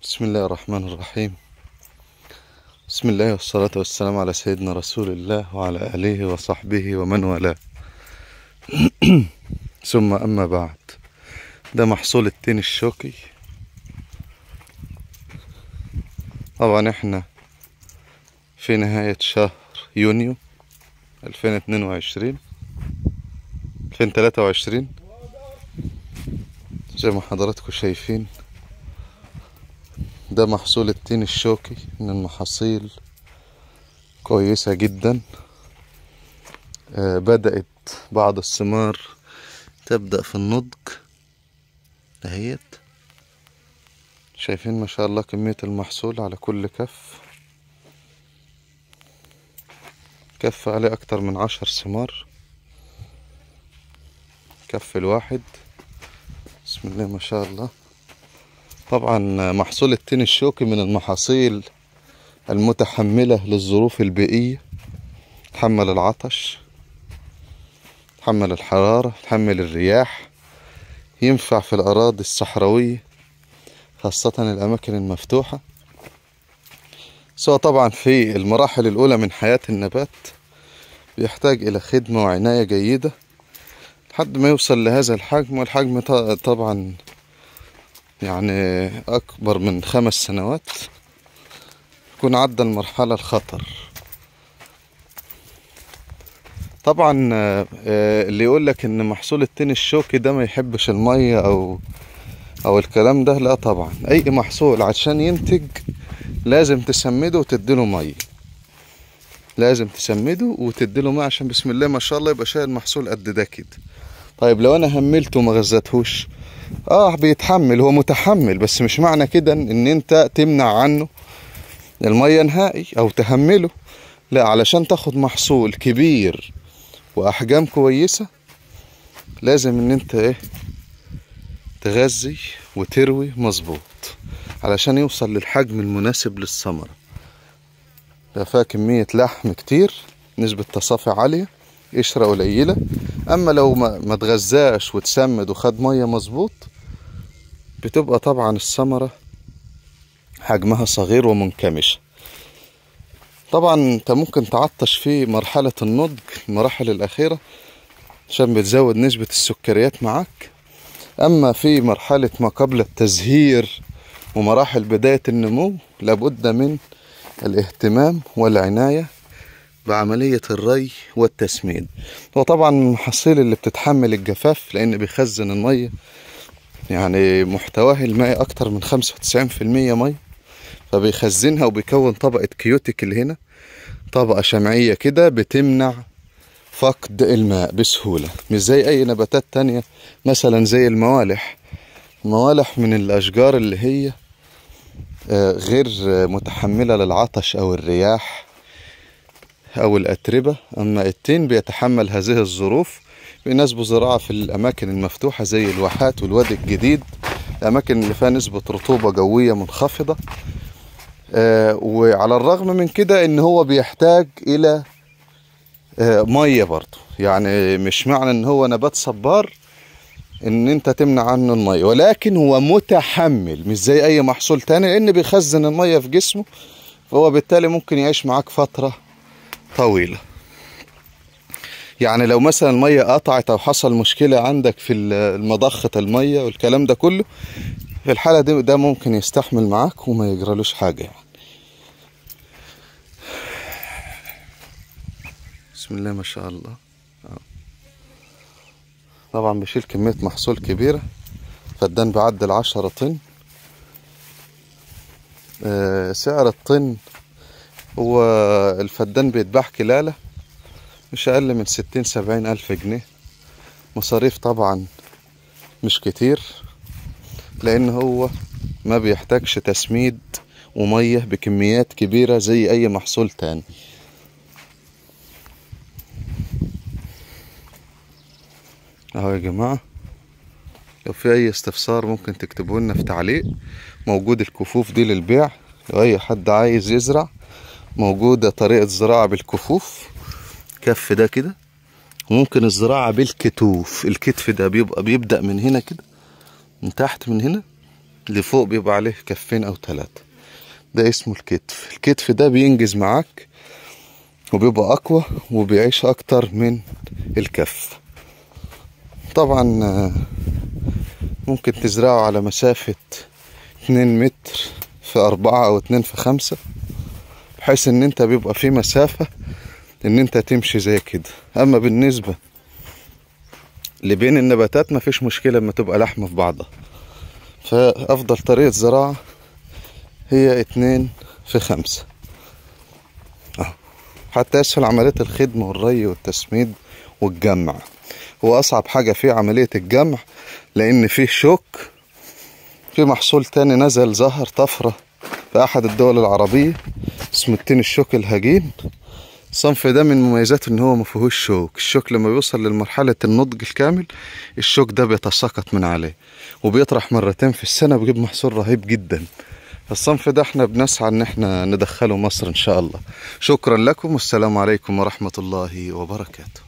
بسم الله الرحمن الرحيم بسم الله والصلاة والسلام على سيدنا رسول الله وعلى آله وصحبه ومن والاه ثم أما بعد ده محصول التين الشوكي طبعا احنا في نهاية شهر يونيو 2022 2023 زي ما حضراتكم شايفين ده محصول التين الشوكي من المحاصيل كويسة جدا آه بدأت بعض الثمار تبدأ في النضج اهيت شايفين ما شاء الله كمية المحصول على كل كف كف عليه أكتر من عشر ثمار كف الواحد بسم الله ما شاء الله طبعا محصول التين الشوكي من المحاصيل المتحملة للظروف البيئية تحمل العطش تحمل الحرارة تحمل الرياح ينفع في الأراضي الصحراوية خاصة الأماكن المفتوحة سواء طبعا في المراحل الأولى من حياة النبات بيحتاج إلى خدمة وعناية جيدة لحد ما يوصل لهذا الحجم والحجم طبعا يعني أكبر من خمس سنوات يكون عدى المرحلة الخطر طبعا اللي يقول لك ان محصول التين الشوكي ده ما يحبش المية او او الكلام ده لا طبعا اي محصول عشان ينتج لازم تسمده وتديله مية لازم تسمده وتديله مية عشان بسم الله ما شاء الله يبقى شايل محصول قد ده كده طيب لو انا هملته وما غذيتهوش اه بيتحمل هو متحمل بس مش معنى كده ان انت تمنع عنه المية نهائي او تهمله لا علشان تاخد محصول كبير واحجام كويسة لازم ان انت ايه تغذي وتروي مظبوط علشان يوصل للحجم المناسب للثمرة ده فيها كمية لحم كتير نسبة تصافي عالية قشرة قليلة اما لو ما, ما تغذاش وتسمد وخد مية مظبوط بتبقى طبعا الثمرة حجمها صغير ومنكمشة طبعا انت ممكن تعطش في مرحلة النضج المراحل الأخيرة عشان بتزود نسبة السكريات معاك أما في مرحلة ما قبل التزهير ومراحل بداية النمو لابد من الاهتمام والعناية بعملية الري والتسميد وطبعا المحاصيل اللي بتتحمل الجفاف لأن بيخزن المية يعني محتواه المائي أكتر من خمسة وتسعين في المية مية فبيخزنها وبيكون طبقة كيوتيكل هنا طبقة شمعية كده بتمنع فقد الماء بسهولة مش زي أي نباتات تانية مثلا زي الموالح الموالح من الأشجار اللي هي غير متحملة للعطش أو الرياح أو الأتربة أما التين بيتحمل هذه الظروف بيناسبه زراعة في الأماكن المفتوحة زي الواحات والوادي الجديد الأماكن اللي فيها نسبة رطوبة جوية منخفضة آه وعلى الرغم من كده إن هو بيحتاج إلى آه مية برضه يعني مش معنى إن هو نبات صبار إن أنت تمنع عنه المية ولكن هو متحمل مش زي أي محصول تاني لأن بيخزن المية في جسمه فهو بالتالي ممكن يعيش معاك فترة طويلة يعني لو مثلا المية قطعت او حصل مشكلة عندك في المضخة المية والكلام ده كله في الحالة دي ده ممكن يستحمل معاك وما يجرالوش حاجة يعني بسم الله ما شاء الله طبعا بيشيل كمية محصول كبيرة فدان بعدل عشرة طن سعر الطن هو الفدان بيتباع كلالة مش أقل من ستين سبعين ألف جنيه مصاريف طبعا مش كتير لأن هو ما بيحتاجش تسميد ومية بكميات كبيرة زي أي محصول تاني أهو يا جماعة لو في أي استفسار ممكن تكتبوا لنا في تعليق موجود الكفوف دي للبيع لو أي حد عايز يزرع موجودة طريقة زراعة بالكفوف كف ده كده وممكن الزراعة بالكتوف الكتف ده بيبقى بيبدأ من هنا كده من تحت من هنا اللي فوق بيبقى عليه كفين او ثلاثة ده اسمه الكتف الكتف ده بينجز معاك وبيبقى اقوى وبيعيش اكتر من الكف طبعا آه، ممكن تزرعه على مسافة اتنين متر في اربعة او اتنين في خمسة بحيث ان انت بيبقى في مسافة ان انت تمشي زي كده اما بالنسبة لبين النباتات مفيش مشكلة لما تبقى لحمة في بعضها فافضل طريقة زراعة هي اتنين في خمسة أهو. حتى يسهل عملية الخدمة والري والتسميد والجمع هو أصعب حاجة فيه عملية الجمع لأن فيه شوك في محصول تاني نزل ظهر طفرة في أحد الدول العربية اسمه التين الشوك الهجين الصنف ده من مميزاته ان هو ما فيهوش شوك الشوك لما بيوصل لمرحلة النضج الكامل الشوك ده بيتساقط من عليه وبيطرح مرتين في السنة بيجيب محصول رهيب جدا الصنف ده احنا بنسعى ان احنا ندخله مصر ان شاء الله شكرا لكم والسلام عليكم ورحمة الله وبركاته